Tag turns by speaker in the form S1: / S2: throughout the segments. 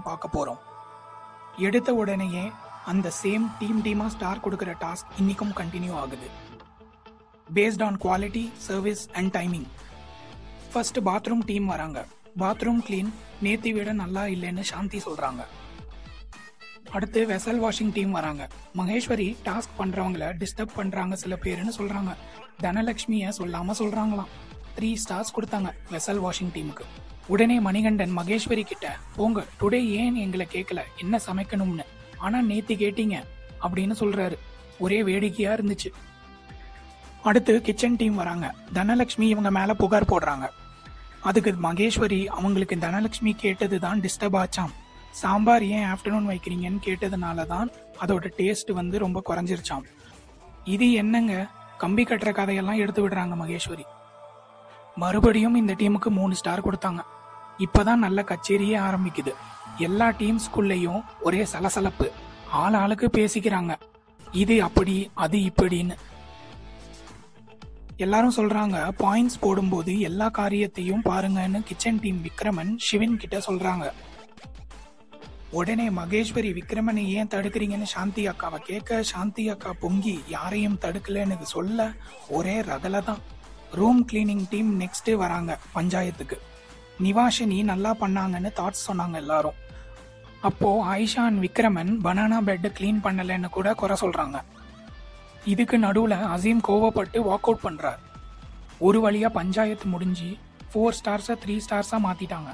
S1: தான் பார்க்க போறோம் எடுத்த உடனேயே அந்த சேம் டீம் டீமா ஸ்டார் கொடுக்குற டாஸ்க் இன்னைக்கும் கண்டினியூ ஆகுது based on quality service and timing first bathroom team வராங்க பாத்ரூம் க்ளீன் நேத்தி விட நல்லா இல்லைன்னு சாந்தி சொல்றாங்க அடுத்து வெசல் வாஷிங் டீம் வராங்க மகேஸ்வரி டாஸ்க் பண்றவங்கள டிஸ்டர்ப் பண்றாங்க சில பேருன்னு சொல்றாங்க தனலட்சுமிய சொல்லாம சொல்றாங்களாம் த்ரீ ஸ்டார்ஸ் கொடுத்தாங்க வெசல் வாஷிங் டீமுக்கு உடனே மணிகண்டன் மகேஸ்வரி கிட்ட போங்க டுடே ஏன் எங்களை கேட்கல என்ன சமைக்கணும்னு ஆனா நேத்தி கேட்டீங்க அப்படின்னு சொல்றாரு ஒரே வேடிக்கையா இருந்துச்சு அடுத்து கிச்சன் டீம் வராங்க தனலட்சுமி இவங்க மேல புகார் போடுறாங்க அதுக்கு மகேஸ்வரி அவங்களுக்கு தனலட்சுமி கேட்டது தான் டிஸ்டர்ப் ஆச்சாம் சாம்பார் ஏன் ஆஃப்டர்நூன் வைக்கிறீங்கன்னு கேட்டதுனால தான் அதோட டேஸ்ட் வந்து ரொம்ப குறைஞ்சிருச்சாம் இது என்னங்க கம்பி கட்டுற கதையெல்லாம் எடுத்து விடுறாங்க மகேஸ்வரி மறுபடியும் இந்த டீமுக்கு மூணு ஸ்டார் கொடுத்தாங்க இப்பதான் நல்ல கச்சேரியே ஆரம்பிக்குது எல்லா டீம்ஸ்குள்ளேயும் ஒரே சலசலப்பு ஆள் ஆளுக்கு பேசிக்கிறாங்க இது அப்படி அது இப்படின்னு எல்லாரும் சொல்றாங்க பாயிண்ட்ஸ் போடும்போது எல்லா காரியத்தையும் பாருங்கன்னு கிச்சன் டீம் விக்ரமன் சிவன் கிட்ட சொல்றாங்க உடனே மகேஸ்வரி விக்ரமனை ஏன் தடுக்கிறீங்கன்னு சாந்தி அக்காவை கேட்க சாந்தி அக்கா பொங்கி யாரையும் தடுக்கலன்னு சொல்ல ஒரே ரகல தான் ரூம் கிளீனிங் டீம் நெக்ஸ்ட் வராங்க பஞ்சாயத்துக்கு நிவாஷினி நல்லா பண்ணாங்கன்னு தாட்ஸ் சொன்னாங்க எல்லாரும் அப்போ Ayesha and Vikraman banana bed clean பண்ணலன்னு கூட குறை சொல்றாங்க இதுக்கு நடுவுல அசீம் கோவப்பட்டு வாக் அவுட் பண்றார் ஒரு வழியா பஞ்சாயத்து முடிஞ்சு ஃபோர் ஸ்டார்ஸை த்ரீ ஸ்டார்ஸா மாத்திட்டாங்க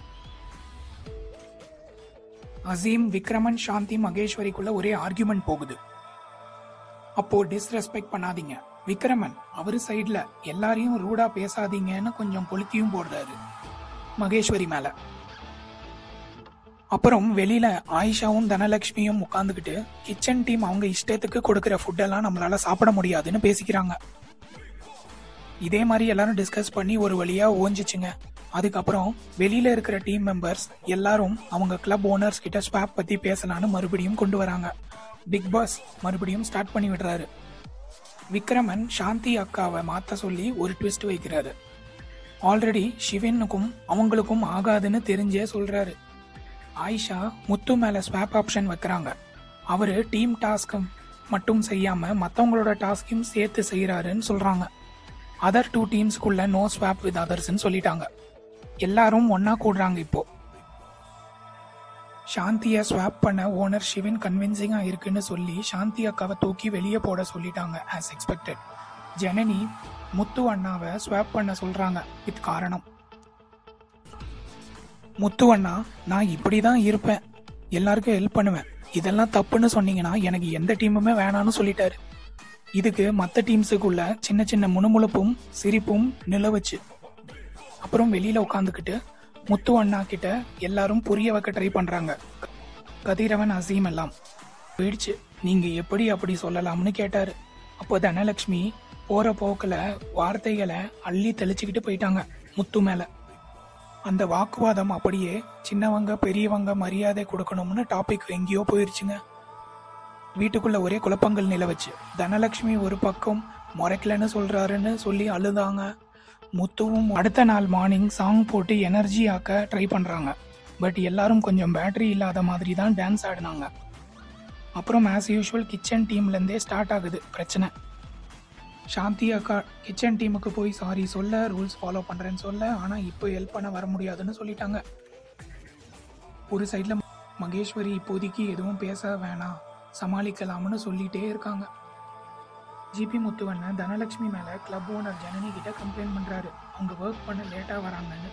S1: அசீம் விக்ரமன் சாந்தி மகேஸ்வரிக்குள்ள ஒரே ஆர்கியூமெண்ட் போகுது அப்போ டிஸ்ரெஸ்பெக்ட் பண்ணாதீங்க விக்ரமன் அவரு சைடுல எல்லாரையும் ரூடா பேசாதீங்கன்னு கொஞ்சம் கொளுத்தியும் போடுறாரு மகேஸ்வரி மேல அப்புறம் வெளியில ஆயிஷாவும் தனலட்சுமியும் உட்காந்துக்கிட்டு கிச்சன் டீம் அவங்க இஷ்டத்துக்கு கொடுக்கிற ஃபுட்டெல்லாம் நம்மளால சாப்பிட முடியாதுன்னு பேசிக்கிறாங்க இதே மாதிரி எல்லாரும் டிஸ்கஸ் பண்ணி ஒரு வழியா ஓஞ்சிச்சுங்க அதுக்கப்புறம் வெளியில இருக்கிற டீம் மெம்பர்ஸ் எல்லாரும் அவங்க கிளப் ஓனர்ஸ் கிட்ட ஸ்வாப் பத்தி பேசலான்னு மறுபடியும் கொண்டு வராங்க பிக் பாஸ் மறுபடியும் ஸ்டார்ட் பண்ணி விடுறாரு விக்ரமன் சாந்தி அக்காவை மாத்த சொல்லி ஒரு ட்விஸ்ட் வைக்கிறாரு ஆல்ரெடி சிவனுக்கும் அவங்களுக்கும் ஆகாதுன்னு தெரிஞ்சே சொல்றாரு ஆயிஷா முத்து மேல ஸ்வாப் ஆப்ஷன் வைக்கிறாங்க அவரு டீம் டாஸ்க் மட்டும் செய்யாம மத்தவங்களோட டாஸ்கையும் சேர்த்து செய்யறாருன்னு சொல்றாங்க அதர் டூ டீம்ஸ்க்குள்ள நோ ஸ்வாப் வித் அதர்ஸ்னு சொல்லிட்டாங்க எல்லாரும் ஒன்னா கூடுறாங்க இப்போ சாந்தியை ஸ்வாப் பண்ண ஓனர் சிவன் கன்வின்சிங்கா இருக்குன்னு சொல்லி சாந்தி அக்காவை தூக்கி வெளியே போட சொல்லிட்டாங்க ஆஸ் எக்ஸ்பெக்டட் ஜனனி முத்து அண்ணாவை ஸ்வாப் பண்ண சொல்றாங்க வித் காரணம் முத்து அண்ணா நான் இப்படி தான் இருப்பேன் எல்லாருக்கும் ஹெல்ப் பண்ணுவேன் இதெல்லாம் தப்புன்னு சொன்னீங்கன்னா எனக்கு எந்த டீமுமே வேணாம்னு சொல்லிட்டாரு இதுக்கு மற்ற டீம்ஸுக்குள்ள சின்ன சின்ன முணுமுணுப்பும் சிரிப்பும் நிலவுச்சு அப்புறம் வெளியில உட்காந்துக்கிட்டு முத்து அண்ணா கிட்ட எல்லாரும் புரிய வைக்க ட்ரை பண்றாங்க கதிரவன் அசீம் எல்லாம் போயிடுச்சு நீங்க எப்படி அப்படி சொல்லலாம்னு கேட்டாரு அப்போ தனலட்சுமி போற போக்குல வார்த்தைகளை அள்ளி தெளிச்சுக்கிட்டு போயிட்டாங்க முத்து மேல அந்த வாக்குவாதம் அப்படியே சின்னவங்க பெரியவங்க மரியாதை கொடுக்கணும்னு டாபிக் எங்கேயோ போயிருச்சுங்க வீட்டுக்குள்ள ஒரே குழப்பங்கள் நிலவச்சு தனலட்சுமி ஒரு பக்கம் முறைக்கலன்னு சொல்றாருன்னு சொல்லி அழுதாங்க முத்துவும் அடுத்த நாள் மார்னிங் சாங் போட்டு எனர்ஜி ஆக்க ட்ரை பண்றாங்க பட் எல்லாரும் கொஞ்சம் பேட்டரி இல்லாத மாதிரி தான் டான்ஸ் ஆடினாங்க அப்புறம் ஆஸ் யூஷுவல் கிச்சன் டீம்லேருந்தே ஸ்டார்ட் ஆகுது பிரச்சனை சாந்தி அக்கா கிச்சன் டீமுக்கு போய் சாரி சொல்ல ரூல்ஸ் ஃபாலோ பண்ணுறேன்னு சொல்ல ஆனால் இப்போ ஹெல்ப் பண்ண வர முடியாதுன்னு சொல்லிட்டாங்க ஒரு சைடில் மகேஸ்வரி இப்போதைக்கு எதுவும் பேச வேணாம் சமாளிக்கலாம்னு சொல்லிட்டே இருக்காங்க ஜிபி முத்துவண்ணன் தனலட்சுமி மேலே கிளப் ஓனர் ஜனனி கிட்ட கம்ப்ளைண்ட் பண்ணுறாரு அவங்க ஒர்க் பண்ண லேட்டாக வராங்கன்னு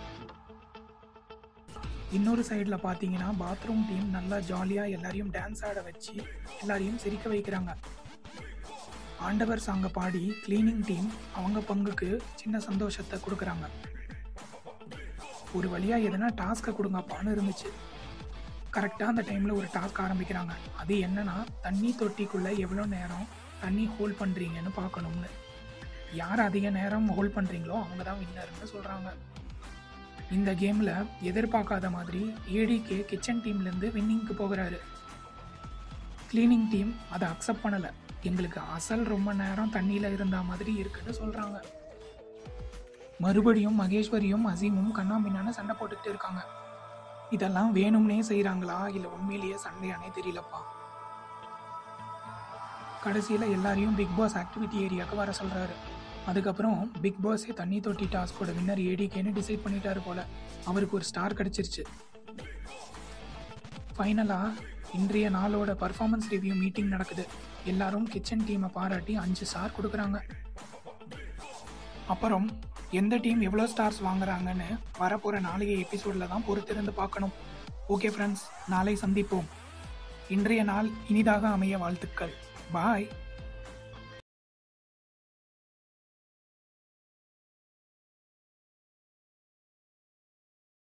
S1: இன்னொரு சைடில் பார்த்தீங்கன்னா பாத்ரூம் டீம் நல்லா ஜாலியாக எல்லாரையும் டான்ஸ் ஆட வச்சு எல்லாரையும் சிரிக்க வைக்கிறாங்க ஆண்டவர் சாங்க பாடி கிளீனிங் டீம் அவங்க பங்குக்கு சின்ன சந்தோஷத்தை கொடுக்குறாங்க ஒரு வழியா எதனா டாஸ்க்கை கொடுங்கப்பான்னு இருந்துச்சு கரெக்டாக அந்த டைமில் ஒரு டாஸ்க் ஆரம்பிக்கிறாங்க அது என்னன்னா தண்ணி தொட்டிக்குள்ளே எவ்வளோ நேரம் தண்ணி ஹோல்ட் பண்ணுறீங்கன்னு பார்க்கணும்னு யார் அதிக நேரம் ஹோல்ட் பண்ணுறீங்களோ அவங்க தான் வின்னர்னு சொல்கிறாங்க இந்த கேமில் எதிர்பார்க்காத மாதிரி ஏடிகே கிச்சன் டீம்லேருந்து வின்னிங்க்கு போகிறாரு கிளீனிங் டீம் அதை அக்செப்ட் பண்ணலை எங்களுக்கு அசல் ரொம்ப நேரம் தண்ணியில் இருந்த மாதிரி இருக்குன்னு சொல்கிறாங்க மறுபடியும் மகேஸ்வரியும் அசீமும் கண்ணாம்பின்னான்னு சண்டை போட்டுக்கிட்டு இருக்காங்க இதெல்லாம் வேணும்னே செய்கிறாங்களா இல்லை உண்மையிலேயே சண்டையானே தெரியலப்பா கடைசியில் எல்லாரையும் பிக் பாஸ் ஆக்டிவிட்டி ஏரியாவுக்கு வர சொல்கிறாரு அதுக்கப்புறம் பிக் பாஸே தண்ணி தொட்டி டாஸ்கோட வின்னர் ஏடிகேன்னு டிசைட் பண்ணிட்டாரு போல அவருக்கு ஒரு ஸ்டார் கிடச்சிருச்சு ஃபைனலாக இன்றைய நாளோட பர்ஃபார்மன்ஸ் ரிவ்யூ மீட்டிங் நடக்குது எல்லாரும் கிச்சன் டீமை பாராட்டி அஞ்சு ஸ்டார் கொடுக்குறாங்க அப்புறம் எந்த டீம் எவ்வளோ ஸ்டார்ஸ் வாங்குறாங்கன்னு வரப்போகிற நாளைய எபிசோடில் தான் பொறுத்திருந்து பார்க்கணும் ஓகே ஃப்ரெண்ட்ஸ் நாளை சந்திப்போம் இன்றைய நாள் இனிதாக அமைய வாழ்த்துக்கள் பாய்